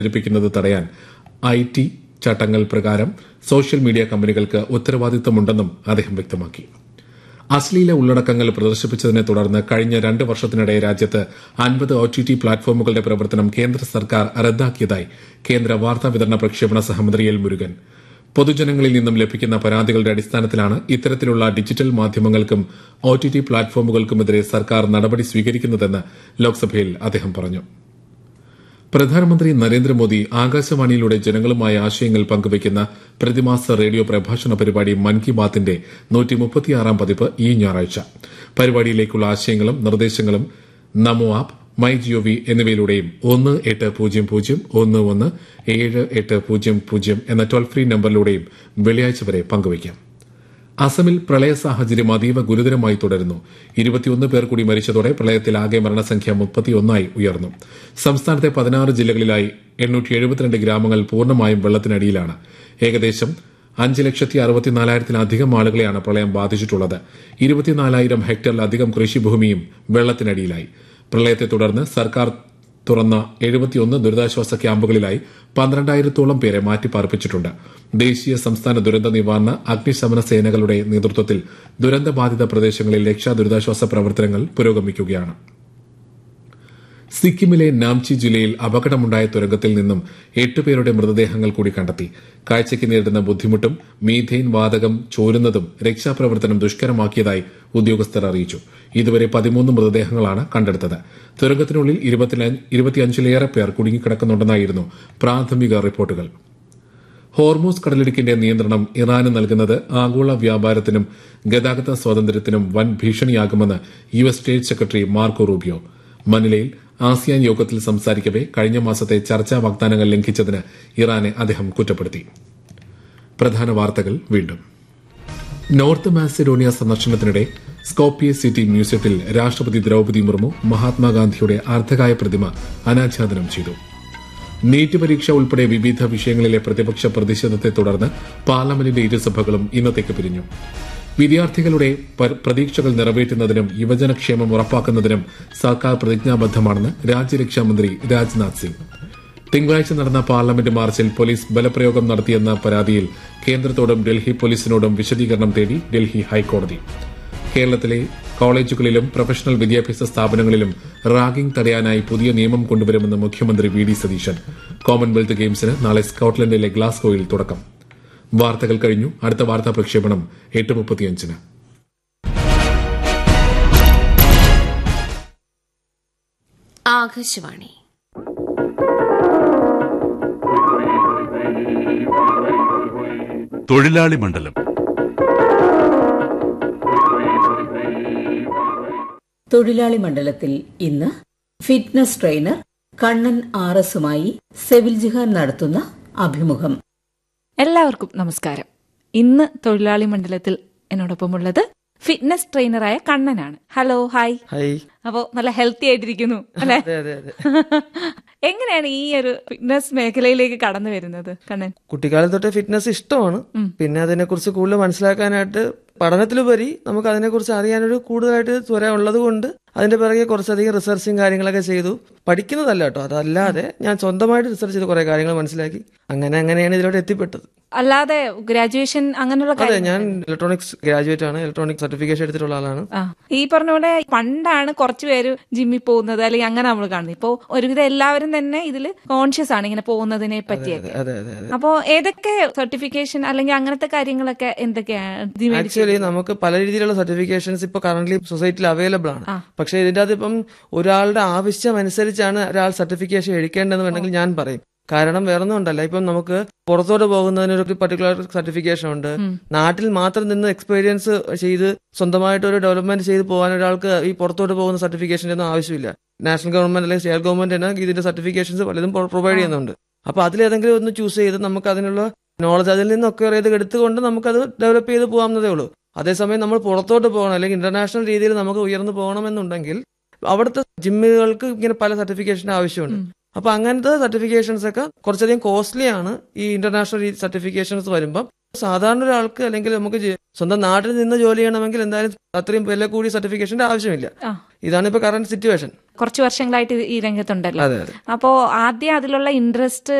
പ്രചരിപ്പിക്കുന്നത് തടയാൻ I T ചട്ടങ്ങൾ പ്രകാരം സോഷ്യൽ മീഡിയ കമ്പനികൾക്ക് ഉത്തരവാദിത്തമുണ്ടെന്നും അദ്ദേഹം വ്യക്തമാക്കി അശ്ലീല ഉള്ളടക്കങ്ങൾ പ്രദർശിപ്പിച്ചതിനെ തുടർന്ന് കഴിഞ്ഞ രണ്ട് വർഷത്തിനിടെ രാജ്യത്ത് അൻപത് ഒ ടി ടി പ്ലാറ്റ്ഫോമുകളുടെ പ്രവർത്തനം കേന്ദ്ര സർക്കാർ റദ്ദാക്കിയതായി കേന്ദ്ര വാർത്താവിതരണ പ്രക്ഷേപണ സഹമന്ത്രി എൽ മുരുകൻ പൊതുജനങ്ങളിൽ നിന്നും ലഭിക്കുന്ന പരാതികളുടെ അടിസ്ഥാനത്തിലാണ് ഇത്തരത്തിലുള്ള ഡിജിറ്റൽ മാധ്യമങ്ങൾക്കും ഒ ടി ടി പ്ലാറ്റ്ഫോമുകൾക്കുമെതിരെ സർക്കാർ നടപടി സ്വീകരിക്കുന്നതെന്ന് ലോക്സഭയിൽ അദ്ദേഹം പറഞ്ഞു പ്രധാനമന്ത്രി നരേന്ദ്രമോദി ആകാശവാണിയിലൂടെ ജനങ്ങളുമായി ആശയങ്ങൾ പങ്കുവയ്ക്കുന്ന പ്രതിമാസ റേഡിയോ പ്രഭാഷണ പരിപാടി മൻ കി ബാത്തിന്റെ നൂറ്റിമുപ്പത്തിയാറാം പതിപ്പ് ഈ ഞായറാഴ്ച പരിപാടിയിലേക്കുള്ള ആശയങ്ങളും നിർദ്ദേശങ്ങളും നമോ ആപ്പ് മൈ ജിഒവി എന്നിവയിലൂടെയും ഒന്ന് എട്ട് പൂജ്യം പൂജ്യം ഒന്ന് ഒന്ന് ഏഴ് എട്ട് പൂജ്യം പൂജ്യം എന്ന ടോൾ ഫ്രീ നമ്പറിലൂടെയും വെള്ളിയാഴ്ച വരെ പങ്കുവയ്ക്കാം അസമിൽ പ്രളയ സാഹചര്യം അതീവ ഗുരുതരമായി തുടരുന്നു ഇരുപത്തിയൊന്ന് പേർ കൂടി മരിച്ചതോടെ പ്രളയത്തിൽ ആകെ മരണസംഖ്യ മുപ്പത്തിയൊന്നായി ഉയർന്നു സംസ്ഥാനത്തെ പതിനാറ് ജില്ലകളിലായി എണ്ണൂറ്റി എഴുപത്തിരണ്ട് ഗ്രാമങ്ങൾ പൂർണ്ണമായും വെള്ളത്തിനടിയിലാണ് ഏകദേശം അഞ്ച് ലക്ഷത്തി അറുപത്തിനാലായിരത്തിലധികം ആളുകളെയാണ് പ്രളയം ബാധിച്ചിട്ടുള്ളത് ഇരുപത്തിനാലായിരം ഹെക്ടറിലധികം കൃഷിഭൂമിയും വെള്ളത്തിനടിയിലായി പ്രളയത്തെ തുടർന്ന് സർക്കാർ തുറന്ന എഴുപത്തിയൊന്ന് ദുരിതാശ്വാസ ക്യാമ്പുകളിലായി പന്ത്രണ്ടായിരത്തോളം പേരെ മാറ്റിപ്പാർപ്പിച്ചിട്ടുണ്ട് ദേശീയ സംസ്ഥാന ദുരന്ത നിവാരണ അഗ്നിശമന സേനകളുടെ നേതൃത്വത്തിൽ ദുരന്തബാധിത പ്രദേശങ്ങളിൽ രക്ഷാ ദുരിതാശ്വാസ പ്രവർത്തനങ്ങൾ പുരോഗമിക്കുകയാണ് സിക്കിമിലെ നാംചി ജില്ലയിൽ അപകടമുണ്ടായ തുരങ്കത്തിൽ നിന്നും എട്ട് പേരുടെ മൃതദേഹങ്ങൾ കൂടി കണ്ടെത്തി കാഴ്ചയ്ക്ക് നേരിടുന്ന ബുദ്ധിമുട്ടും മീഥെയിൻ വാതകം ചോരുന്നതും രക്ഷാപ്രവർത്തനം ദുഷ്കരമാക്കിയതായി ഉദ്യോഗസ്ഥർ അറിയിച്ചു ഇതുവരെ പതിമൂന്ന് മൃതദേഹങ്ങളാണ് കണ്ടെടുത്തത് തുരങ്കത്തിനുള്ളിൽ ഇരുപത്തിയഞ്ചിലേറെ പേർ കുടുങ്ങിക്കിടക്കുന്നുണ്ടെന്നായിരുന്നു പ്രാഥമിക റിപ്പോർട്ടുകൾ ഹോർമൂസ് കടലിടുക്കിന്റെ നിയന്ത്രണം ഇറാന് നൽകുന്നത് ആഗോള വ്യാപാരത്തിനും ഗതാഗത സ്വാതന്ത്ര്യത്തിനും വൻ ഭീഷണിയാകുമെന്ന് U S state secretary Marco Rubio മനിലയിൽ ആസിയാൻ യോഗത്തിൽ സംസാരിക്കവെ കഴിഞ്ഞ മാസത്തെ ചർച്ചാ വാഗ്ദാനങ്ങൾ ലംഘിച്ചതിന് ഇറാനെ അദ്ദേഹം കുറ്റപ്പെടുത്തി പ്രധാന വാർത്തകൾ വീണ്ടും നോർത്ത് മാസിഡോണിയ സന്ദർശനത്തിനിടെ സ്കോപ്പിയ സിറ്റി മ്യൂസിയത്തിൽ രാഷ്ട്രപതി ദ്രൌപതി മുർമു മഹാത്മാഗാന്ധിയുടെ അർദ്ധകായ പ്രതിമ അനാച്ഛാദനം ചെയ്തു നീറ്റ് പരീക്ഷ ഉൾപ്പെടെ വിവിധ വിഷയങ്ങളിലെ പ്രതിപക്ഷ പ്രതിഷേധത്തെ തുടർന്ന് പാർലമെന്റിന്റെ ഇരുസഭകളും ഇന്നത്തേക്ക് പിരിഞ്ഞു വിദ്യാർത്ഥികളുടെ പ്രതീക്ഷകൾ നിറവേറ്റുന്നതിനും യുവജനക്ഷേമം ഉറപ്പാക്കുന്നതിനും സർക്കാർ പ്രതിജ്ഞാബദ്ധമാണെന്ന് രാജ്യരക്ഷാമന്ത്രി രാജ്നാഥ് സിംഗ് തിങ്കളാഴ്ച നടന്ന പാർലമെന്റ് മാർച്ചിൽ പോലീസ് ബലപ്രയോഗം നടത്തിയെന്ന പരാതിയിൽ കേന്ദ്രത്തോടും ഡൽഹി പോലീസിനോടും വിശദീകരണം തേടി ഡൽഹി ഹൈക്കോടതി കേരളത്തിലെ കോളേജുകളിലും പ്രൊഫഷണൽ വിദ്യാഭ്യാസ സ്ഥാപനങ്ങളിലും റാഗിംഗ് തടയാനായി പുതിയ നിയമം കൊണ്ടുവരുമെന്ന് മുഖ്യമന്ത്രി വി ഡി സതീശൻ കോമൺവെൽത്ത് ഗെയിംസിന് നാളെ സ്കോട്ട്ലൻഡിലെ ഗ്ലാസ്ഗോയിൽ തുടക്കം വാർത്തകൾ കഴിഞ്ഞു അടുത്ത വാർത്താ പ്രക്ഷേപണം എട്ട് മുപ്പത്തിയഞ്ചിന് ആകാശവാണി തൊഴിലാളി മണ്ഡലം തൊഴിലാളി മണ്ഡലത്തിൽ ഇന്ന് ഫിറ്റ്നസ് ട്രെയിനർ കണ്ണൻ ആർ എസുമായി സെവിൽ ജിഹാൻ നടത്തുന്ന അഭിമുഖം എല്ലാവർക്കും നമസ്കാരം ഇന്ന് തൊഴിലാളി മണ്ഡലത്തിൽ എന്നോടൊപ്പമുള്ളത് ഫിറ്റ്നസ് ട്രെയിനറായ കണ്ണനാണ് ഹലോ ഹായ് ഹായ് അപ്പോ നല്ല ഹെൽത്തി ആയിട്ടിരിക്കുന്നു അല്ലെ അതെ അതെ അതെ എങ്ങനെയാണ് ഈ ഒരു ഫിറ്റ്നസ് മേഖലയിലേക്ക് കടന്നു വരുന്നത് കണ്ണൻ കുട്ടിക്കാലം തൊട്ടേ ഫിറ്റ്നസ് ഇഷ്ടമാണ് പിന്നെ അതിനെക്കുറിച്ച് കൂടുതൽ മനസ്സിലാക്കാനായിട്ട് പഠനത്തിലുപരി നമുക്ക് അതിനെക്കുറിച്ച് അറിയാനൊരു കൂടുതലായിട്ട് ത്വര ഉള്ളത് കൊണ്ട് അതിന്റെ പിറകെ കുറച്ചധികം റിസർച്ചും കാര്യങ്ങളൊക്കെ ചെയ്തു പഠിക്കുന്നതല്ല കേട്ടോ അതല്ലാതെ ഞാൻ സ്വന്തമായിട്ട് റിസർച്ച് ചെയ്ത് കുറെ കാര്യങ്ങൾ മനസ്സിലാക്കി അങ്ങനെ അങ്ങനെയാണ് ഇതിലോട്ട് എത്തിപ്പെട്ടത് അല്ലാതെ ഗ്രാജുവേഷൻ അങ്ങനെയുള്ള അതെ കാര്യം ഞാൻ ഇലക്ട്രോണിക്സ് ഗ്രാജുവേറ്റ് ആണ് ഇലക്ട്രോണിക് സർട്ടിഫിക്കേഷൻ എടുത്തിട്ടുള്ള ആളാണ് ആ ഈ പറഞ്ഞ പോലെ പണ്ടാണ് കുറച്ച് പേര് ജിമ്മിൽ പോകുന്നത് അല്ലെങ്കിൽ അങ്ങനെ നമ്മൾ കാണുന്നത് ഇപ്പോ ഒരുവിധം എല്ലാവരും തന്നെ ഇതിൽ കോൺഷ്യസ് ആണ് ഇങ്ങനെ പോകുന്നതിനെ പറ്റിയൊക്കെ അതെ അതെ അതെ അപ്പോ ഏതൊക്കെ സർട്ടിഫിക്കേഷൻ അല്ലെങ്കിൽ അങ്ങനത്തെ കാര്യങ്ങളൊക്കെ എന്തൊക്കെയാണ് ഇത് മേടിച്ച് ആക്ച്വലി നമുക്ക് പല രീതിയിലുള്ള സർട്ടിഫിക്കേഷൻസ് ഇപ്പൊ കറന്റ് സൊസൈറ്റിയിൽ അവൈലബിൾ ആണ് പക്ഷെ ഇതിന്റെ അകത്ത് ഇപ്പം ഒരാളുടെ ആവശ്യം അനുസരിച്ചാണ് ഒരാൾ സർട്ടിഫിക്കേഷൻ എടുക്കേണ്ടതെന്നുണ്ടെങ്കിൽ ഞാൻ പറയും കാരണം വേറൊന്നും ഉണ്ടല്ല ഇപ്പം നമുക്ക് പുറത്തോട്ട് പോകുന്നതിന് ഒരു പർട്ടിക്കുലർ സർട്ടിഫിക്കേഷൻ ഉണ്ട് നാട്ടിൽ മാത്രം നിന്ന് എക്സ്പീരിയൻസ് ചെയ്ത് സ്വന്തമായിട്ട് ഒരു ഡെവലപ്മെന്റ് ചെയ്ത് പോകാൻ ഒരാൾക്ക് ഈ പുറത്തോട്ട് പോകുന്ന സർട്ടിഫിക്കേഷൻ്റെ ഒന്നും ആവശ്യമില്ല നാഷണൽ ഗവൺമെന്റ് അല്ലെങ്കിൽ സ്റ്റേറ്റ് ഗവൺമെന്റ് തന്നെ ഇതിന്റെ സർട്ടിഫിക്കേഷൻസ് പലതും പ്രൊവൈഡ് ചെയ്യുന്നുണ്ട് അപ്പൊ അതിലേതെങ്കിലും ഒന്ന് ചൂസ് ചെയ്ത് നമുക്ക് അതിനുള്ള നോളജ് അതിൽ നിന്നൊക്കെ ഇത് എടുത്തുകൊണ്ട് നമുക്കത് ഡെവലപ്പ് ചെയ്ത് പോകാവുന്നതേ ഉള്ളൂ അതേസമയം നമ്മൾ പുറത്തോട്ട് പോകണം അല്ലെങ്കിൽ ഇന്റർനാഷണൽ രീതിയിൽ നമുക്ക് ഉയർന്നു പോകണമെന്നുണ്ടെങ്കിൽ അവിടുത്തെ ജിമ്മുകൾക്ക് ഇങ്ങനെ പല സർട്ടിഫിക്കേഷൻ ആവശ്യമുണ്ട് അപ്പൊ അങ്ങനത്തെ സർട്ടിഫിക്കേഷൻസ് ഒക്കെ കുറച്ചധികം കോസ്റ്റ്ലി ആണ് ഈ ഇന്റർനാഷണൽ സർട്ടിഫിക്കേഷൻസ് വരുമ്പം സാധാരണ ഒരാൾക്ക് അല്ലെങ്കിൽ നമുക്ക് സ്വന്തം നാട്ടിൽ നിന്ന് ജോലി ചെയ്യണമെങ്കിൽ എന്തായാലും അത്രയും വില കൂടി സർട്ടിഫിക്കേഷന്റെ ആവശ്യമില്ല ആ. ഇതാണ് ഇപ്പൊ കറന്റ് സിറ്റുവേഷൻ കുറച്ച് വർഷങ്ങളായിട്ട് ഈ രംഗത്തുണ്ടല്ലോ അതെ അതെ അപ്പോ ആദ്യം അതിലുള്ള ഇൻട്രസ്റ്റ്